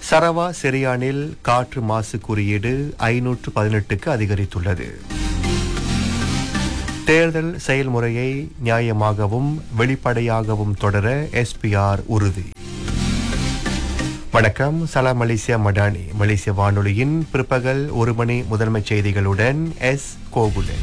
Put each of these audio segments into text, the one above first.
சரவா செரியானில் காற்று மாசு குறியீடு ஐநூற்று பதினெட்டுக்கு அதிகரித்துள்ளது தேர்தல் செயல்முறையை நியாயமாகவும் வெளிப்படையாகவும் தொடர எஸ்பிஆர் உறுதி வணக்கம் சலாம் மலேசியா மடானி மலேசிய வானொலியின் பிற்பகல் ஒரு மணி முதன்மைச் செய்திகளுடன் எஸ் கோகுலன்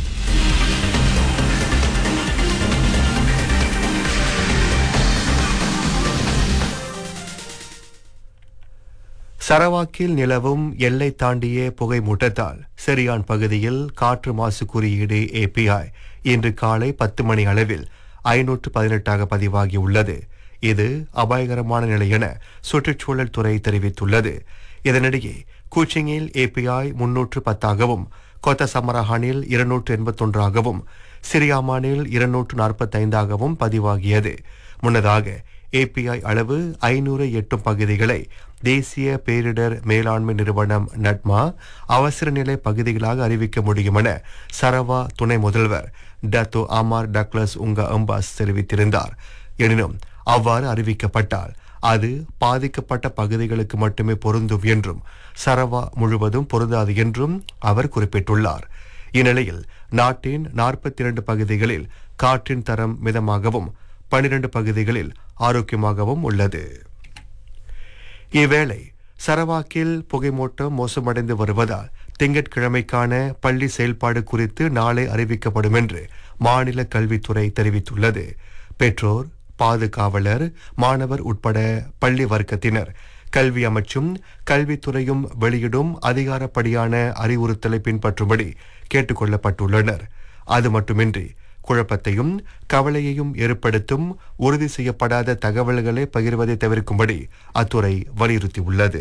சரவாக்கில் நிலவும் எல்லை தாண்டிய புகை மூட்டத்தால் செரியான் பகுதியில் காற்று மாசு குறியீடு ஏபிஐ இன்று காலை பத்து மணி அளவில் ஐநூற்று பதினெட்டாக பதிவாகியுள்ளது இது அபாயகரமான நிலை என சுற்றுச்சூழல் துறை தெரிவித்துள்ளது இதனிடையே கூச்சிங்கில் ஏபிஐ முன்னூற்று பத்தாகவும் கொத்த சமரஹானில் இருநூற்று எண்பத்தொன்றாகவும் சிரியாமானில் இருநூற்று நாற்பத்தைந்தாகவும் பதிவாகியது முன்னதாக ஏபிஐ அளவு ஐநூறு எட்டும் பகுதிகளை தேசிய பேரிடர் மேலாண்மை நிறுவனம் நட்மா அவசர நிலை பகுதிகளாக அறிவிக்க முடியும் என சரவா துணை முதல்வர் டத்தோ அமார் டக்ளஸ் உங்க அம்பாஸ் தெரிவித்திருந்தார் எனினும் அவ்வாறு அறிவிக்கப்பட்டால் அது பாதிக்கப்பட்ட பகுதிகளுக்கு மட்டுமே பொருந்தும் என்றும் சரவா முழுவதும் பொருந்தாது என்றும் அவர் குறிப்பிட்டுள்ளார் இந்நிலையில் நாட்டின் நாற்பத்தி இரண்டு பகுதிகளில் காற்றின் தரம் மிதமாகவும் பனிரெண்டு பகுதிகளில் ஆரோக்கியமாகவும் உள்ளது இவ்வேளை சரவாக்கில் புகைமூட்டம் மோசமடைந்து வருவதால் திங்கட்கிழமைக்கான பள்ளி செயல்பாடு குறித்து நாளை அறிவிக்கப்படும் என்று மாநில கல்வித்துறை தெரிவித்துள்ளது பெற்றோர் பாதுகாவலர் மாணவர் உட்பட பள்ளி வர்க்கத்தினர் கல்வி அமைச்சும் கல்வித்துறையும் வெளியிடும் அதிகாரப்படியான அறிவுறுத்தலை பின்பற்றும்படி கேட்டுக்கொள்ளப்பட்டுள்ளனர் அது மட்டுமின்றி குழப்பத்தையும் கவலையையும் ஏற்படுத்தும் உறுதி செய்யப்படாத தகவல்களை பகிர்வதை தவிர்க்கும்படி அத்துறை வலியுறுத்தியுள்ளது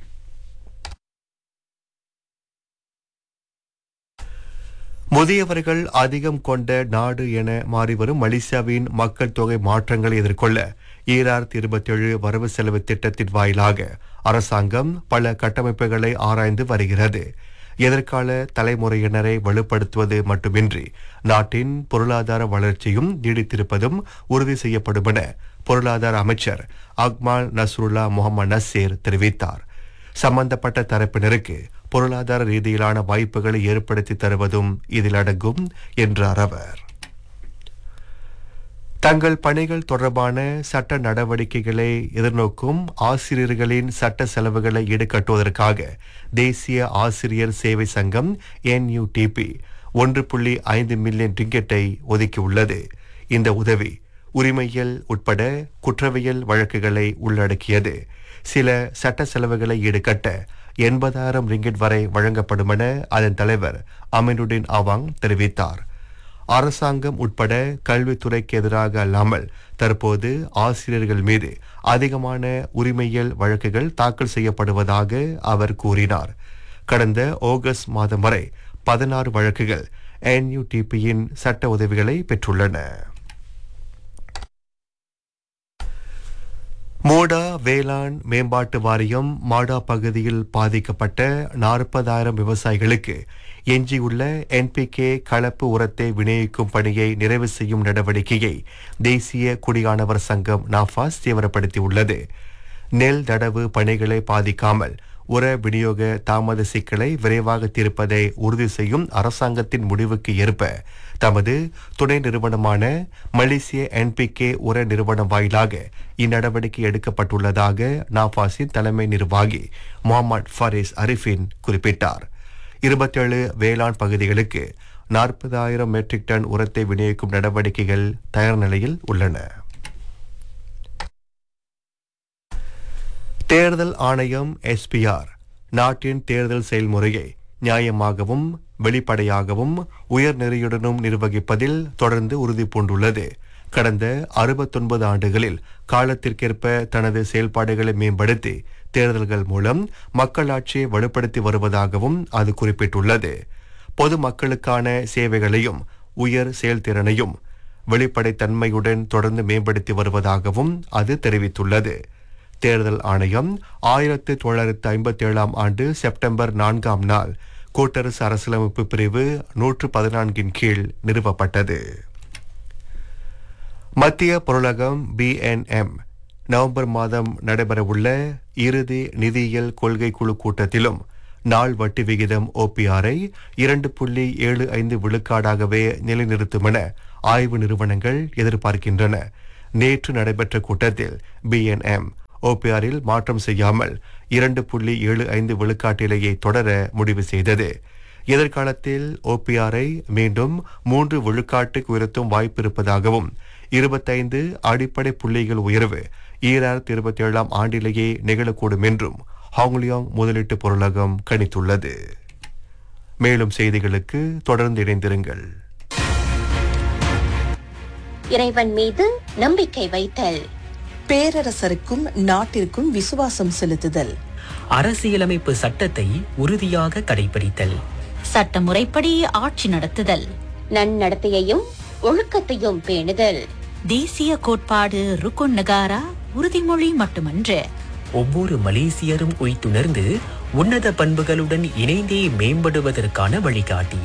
முதியவர்கள் அதிகம் கொண்ட நாடு என மாறிவரும் மலேசியாவின் மக்கள் தொகை மாற்றங்களை எதிர்கொள்ள ஈராயிரத்தி இருபத்தேழு வரவு செலவு திட்டத்தின் வாயிலாக அரசாங்கம் பல கட்டமைப்புகளை ஆராய்ந்து வருகிறது எதிர்கால தலைமுறையினரை வலுப்படுத்துவது மட்டுமின்றி நாட்டின் பொருளாதார வளர்ச்சியும் நீடித்திருப்பதும் உறுதி செய்யப்படும் என பொருளாதார அமைச்சர் அக்மால் நஸ்ருல்லா முகமது நசீர் தெரிவித்தார் சம்பந்தப்பட்ட தரப்பினருக்கு பொருளாதார ரீதியிலான வாய்ப்புகளை ஏற்படுத்தி தருவதும் இதில் அடங்கும் என்றார் அவர் தங்கள் பணிகள் தொடர்பான சட்ட நடவடிக்கைகளை எதிர்நோக்கும் ஆசிரியர்களின் சட்ட செலவுகளை ஈடுகட்டுவதற்காக தேசிய ஆசிரியர் சேவை சங்கம் என்யூடிபி ஒன்று புள்ளி ஐந்து மில்லியன் ரிங்கெட்டை ஒதுக்கியுள்ளது இந்த உதவி உரிமையியல் உட்பட குற்றவியல் வழக்குகளை உள்ளடக்கியது சில சட்ட செலவுகளை ஈடுகட்ட எண்பதாயிரம் ரிங்கெட் வரை வழங்கப்படும் என அதன் தலைவர் அமினுடின் அவாங் தெரிவித்தார் அரசாங்கம் உட்பட கல்வித்துறைக்கு எதிராக அல்லாமல் தற்போது ஆசிரியர்கள் மீது அதிகமான உரிமையியல் வழக்குகள் தாக்கல் செய்யப்படுவதாக அவர் கூறினார் கடந்த ஆகஸ்ட் மாதம் வரை பதினாறு வழக்குகள் என்யூடிபியின் சட்ட உதவிகளை பெற்றுள்ளன மோடா வேளாண் மேம்பாட்டு வாரியம் மாடா பகுதியில் பாதிக்கப்பட்ட நாற்பதாயிரம் விவசாயிகளுக்கு எஞ்சியுள்ள என்பிகே கலப்பு உரத்தை விநியோகிக்கும் பணியை நிறைவு செய்யும் நடவடிக்கையை தேசிய குடியானவர் சங்கம் நாஃபாஸ் தீவிரப்படுத்தியுள்ளது நெல் நடவு பணிகளை பாதிக்காமல் உர விநியோக தாமத சிக்கலை விரைவாக தீர்ப்பதை உறுதி செய்யும் அரசாங்கத்தின் முடிவுக்கு ஏற்ப தமது துணை நிறுவனமான மலேசிய என்பிகே உர நிறுவனம் வாயிலாக இந்நடவடிக்கை எடுக்கப்பட்டுள்ளதாக நாபாஸின் தலைமை நிர்வாகி முகமது ஃபரீஸ் அரிஃபின் குறிப்பிட்டார் இருபத்தேழு வேளாண் பகுதிகளுக்கு நாற்பதாயிரம் மெட்ரிக் டன் உரத்தை விநியோகிக்கும் நடவடிக்கைகள் தயார் நிலையில் உள்ளன தேர்தல் ஆணையம் எஸ்பிஆர் நாட்டின் தேர்தல் செயல்முறையை நியாயமாகவும் வெளிப்படையாகவும் உயர் நெறியுடனும் நிர்வகிப்பதில் தொடர்ந்து உறுதி பூண்டுள்ளது கடந்த அறுபத்தொன்பது ஆண்டுகளில் காலத்திற்கேற்ப தனது செயல்பாடுகளை மேம்படுத்தி தேர்தல்கள் மூலம் மக்களாட்சியை வலுப்படுத்தி வருவதாகவும் அது குறிப்பிட்டுள்ளது பொது மக்களுக்கான சேவைகளையும் உயர் செயல்திறனையும் வெளிப்படைத்தன்மையுடன் தொடர்ந்து மேம்படுத்தி வருவதாகவும் அது தெரிவித்துள்ளது தேர்தல் ஆணையம் ஆயிரத்து தொள்ளாயிரத்து ஐம்பத்தி ஏழாம் ஆண்டு செப்டம்பர் நான்காம் நாள் கூட்டரசு அரசியலமைப்பு பிரிவு நூற்று பதினான்கின் கீழ் நிறுவப்பட்டது மத்திய பொருளகம் பிஎன்எம் நவம்பர் மாதம் நடைபெறவுள்ள இறுதி நிதியியல் கொள்கை குழு கூட்டத்திலும் நாள் வட்டி விகிதம் ஓபிஆரை இரண்டு புள்ளி ஏழு ஐந்து விழுக்காடாகவே நிலைநிறுத்தும் என ஆய்வு நிறுவனங்கள் எதிர்பார்க்கின்றன நேற்று நடைபெற்ற கூட்டத்தில் பிஎன்எம் ஓபிஆரில் மாற்றம் செய்யாமல் இரண்டு புள்ளி ஏழு ஐந்து விழுக்காட்டிலேயே தொடர முடிவு செய்தது எதிர்காலத்தில் ஓபிஆரை மீண்டும் மூன்று விழுக்காட்டுக்கு உயர்த்தும் வாய்ப்பு இருப்பதாகவும் இருபத்தைந்து அடிப்படை புள்ளிகள் உயர்வு ஈராயிரத்தி இருபத்தி ஏழாம் ஆண்டிலேயே நிகழக்கூடும் என்றும் ஹாங்லியாங் முதலீட்டு பொருளகம் கணித்துள்ளது மேலும் செய்திகளுக்கு தொடர்ந்து இணைந்திருங்கள் இறைவன் மீது நம்பிக்கை வைத்தல் பேரரசருக்கும் நாட்டிற்கும் விசுவாசம் செலுத்துதல் அரசியலமைப்பு சட்டத்தை உறுதியாக கடைபிடித்தல் சட்டமுறைப்படி ஆட்சி நடத்துதல் நன்னடத்தையையும் ஒழுக்கத்தையும் பேணுதல் தேசிய கோட்பாடு ருக்குன் நகாரா உறுதிமொழி மட்டுமன்று ஒவ்வொரு மலேசியரும் உய்த்துணர்ந்து உன்னத பண்புகளுடன் இணைந்தே மேம்படுவதற்கான வழிகாட்டி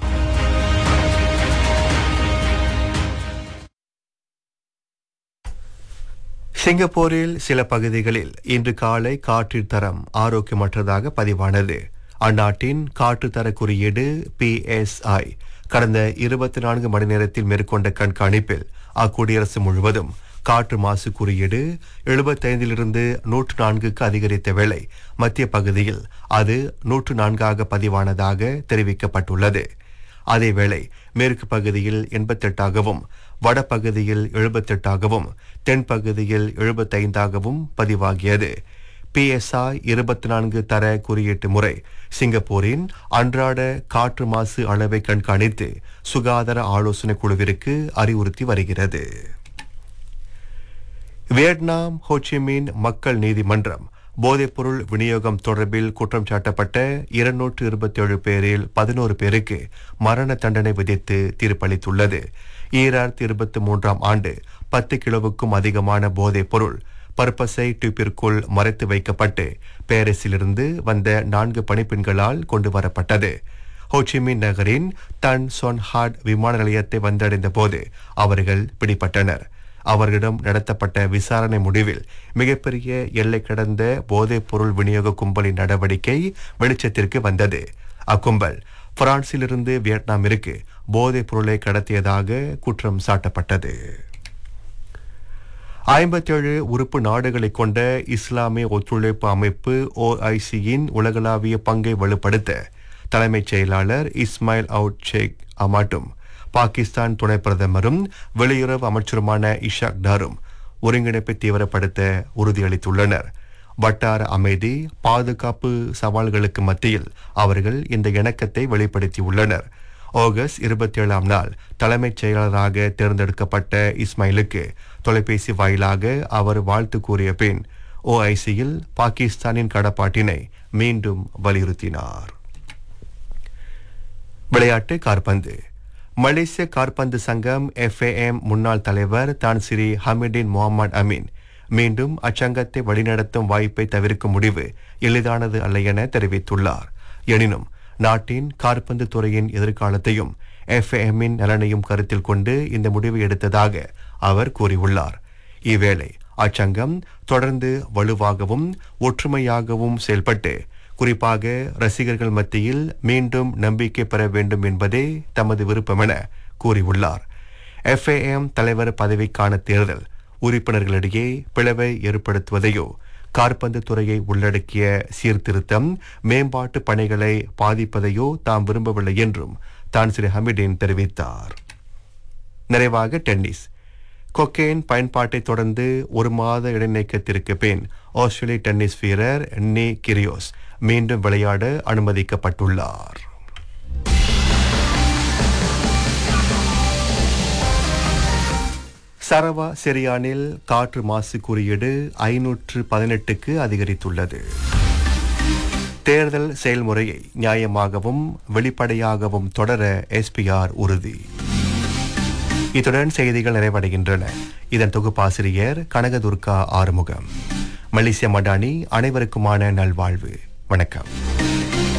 சிங்கப்பூரில் சில பகுதிகளில் இன்று காலை காற்றின் தரம் ஆரோக்கியமற்றதாக பதிவானது அந்நாட்டின் காற்றுத்தர குறியீடு பிஎஸ்ஐ கடந்த இருபத்தி நான்கு மணி நேரத்தில் மேற்கொண்ட கண்காணிப்பில் அக்குடியரசு முழுவதும் காற்று மாசு குறியீடு எழுபத்தைந்திலிருந்து நூற்று நான்குக்கு அதிகரித்த வேளை மத்திய பகுதியில் அது நூற்று நான்காக பதிவானதாக தெரிவிக்கப்பட்டுள்ளது அதேவேளை மேற்கு பகுதியில் எண்பத்தெட்டாகவும் வடபகுதியில் எழுபத்தெட்டாகவும் தென் பகுதியில் எழுபத்தைந்தாகவும் பதிவாகியது பிஎஸ்ஐ இருபத்தி நான்கு தர குறியீட்டு முறை சிங்கப்பூரின் அன்றாட காற்று மாசு அளவை கண்காணித்து சுகாதார ஆலோசனை குழுவிற்கு அறிவுறுத்தி வருகிறது வியட்நாம் ஹோச்சிமின் மக்கள் நீதிமன்றம் போதைப்பொருள் விநியோகம் தொடர்பில் குற்றம் சாட்டப்பட்ட இருநூற்று இருபத்தி ஏழு பேரில் பதினோரு பேருக்கு மரண தண்டனை விதித்து தீர்ப்பளித்துள்ளது ஈராயிரத்தி இருபத்தி மூன்றாம் ஆண்டு பத்து கிலோவுக்கும் அதிகமான போதைப் பொருள் பர்பஸை டியூப்பிற்குள் மறைத்து வைக்கப்பட்டு பாரிஸிலிருந்து வந்த நான்கு பணிப்பெண்களால் கொண்டு வரப்பட்டது ஹோச்சிமின் நகரின் தன் சொன்ஹாட் விமான நிலையத்தை வந்தடைந்த போது அவர்கள் பிடிபட்டனர் அவர்களிடம் நடத்தப்பட்ட விசாரணை முடிவில் மிகப்பெரிய எல்லை கடந்த போதைப் பொருள் விநியோக கும்பலின் நடவடிக்கை வெளிச்சத்திற்கு வந்தது அக்கும்பல் பிரான்சிலிருந்து வியட்நாமிற்கு போதைப் பொருளை கடத்தியதாக குற்றம் சாட்டப்பட்டது ஐம்பத்தேழு உறுப்பு நாடுகளை கொண்ட இஸ்லாமிய ஒத்துழைப்பு அமைப்பு ஓஐசியின் உலகளாவிய பங்கை வலுப்படுத்த தலைமைச் செயலாளர் இஸ்மாயில் அவுட் ஷேக் அமாட்டும் பாகிஸ்தான் துணை பிரதமரும் வெளியுறவு அமைச்சருமான இஷாக் டாரும் ஒருங்கிணைப்பை தீவிரப்படுத்த உறுதியளித்துள்ளனர் வட்டார அமைதி பாதுகாப்பு சவால்களுக்கு மத்தியில் அவர்கள் இந்த இணக்கத்தை வெளிப்படுத்தியுள்ளனர் ஆகஸ்ட் இருபத்தி ஏழாம் நாள் தலைமைச் செயலராக தேர்ந்தெடுக்கப்பட்ட இஸ்மாயிலுக்கு தொலைபேசி வாயிலாக அவர் வாழ்த்து கூறிய பின் ஓஐசியில் பாகிஸ்தானின் கடப்பாட்டினை மீண்டும் வலியுறுத்தினார் விளையாட்டு கார்பந்து மலேசிய கார்பந்து சங்கம் எஃப்ஏஎம் முன்னாள் தலைவர் தான் ஸ்ரீ ஹமிடின் முகமது அமீன் மீண்டும் அச்சங்கத்தை வழிநடத்தும் வாய்ப்பை தவிர்க்கும் முடிவு எளிதானது அல்ல என தெரிவித்துள்ளார் எனினும் நாட்டின் கார்பந்து துறையின் எதிர்காலத்தையும் எஃப்ஏஎம்மின் நலனையும் கருத்தில் கொண்டு இந்த முடிவை எடுத்ததாக அவர் கூறியுள்ளார் இவ்வேளை அச்சங்கம் தொடர்ந்து வலுவாகவும் ஒற்றுமையாகவும் செயல்பட்டு குறிப்பாக ரசிகர்கள் மத்தியில் மீண்டும் நம்பிக்கை பெற வேண்டும் என்பதே தமது விருப்பம் என கூறியுள்ளார் எஃப்ஏஎம் தலைவர் பதவிக்கான தேர்தல் உறுப்பினர்களிடையே பிளவை ஏற்படுத்துவதையோ கார்பந்து துறையை உள்ளடக்கிய சீர்திருத்தம் மேம்பாட்டு பணிகளை பாதிப்பதையோ தாம் விரும்பவில்லை என்றும் தான் ஸ்ரீ ஹமிடின் தெரிவித்தார் நிறைவாக டென்னிஸ் கொக்கேன் பயன்பாட்டை தொடர்ந்து ஒரு மாத இடைநீக்கத்திற்கு பின் ஆஸ்திரேலிய டென்னிஸ் வீரர் நி கிரியோஸ் மீண்டும் விளையாட அனுமதிக்கப்பட்டுள்ளார் சரவா செரியானில் காற்று மாசு குறியீடு ஐநூற்று பதினெட்டுக்கு அதிகரித்துள்ளது தேர்தல் செயல்முறையை நியாயமாகவும் வெளிப்படையாகவும் தொடர எஸ்பிஆர் உறுதி இத்துடன் செய்திகள் நிறைவடைகின்றன இதன் தொகுப்பாசிரியர் கனகதுர்கா ஆறுமுகம் மலேசிய மடானி அனைவருக்குமான நல்வாழ்வு வணக்கம்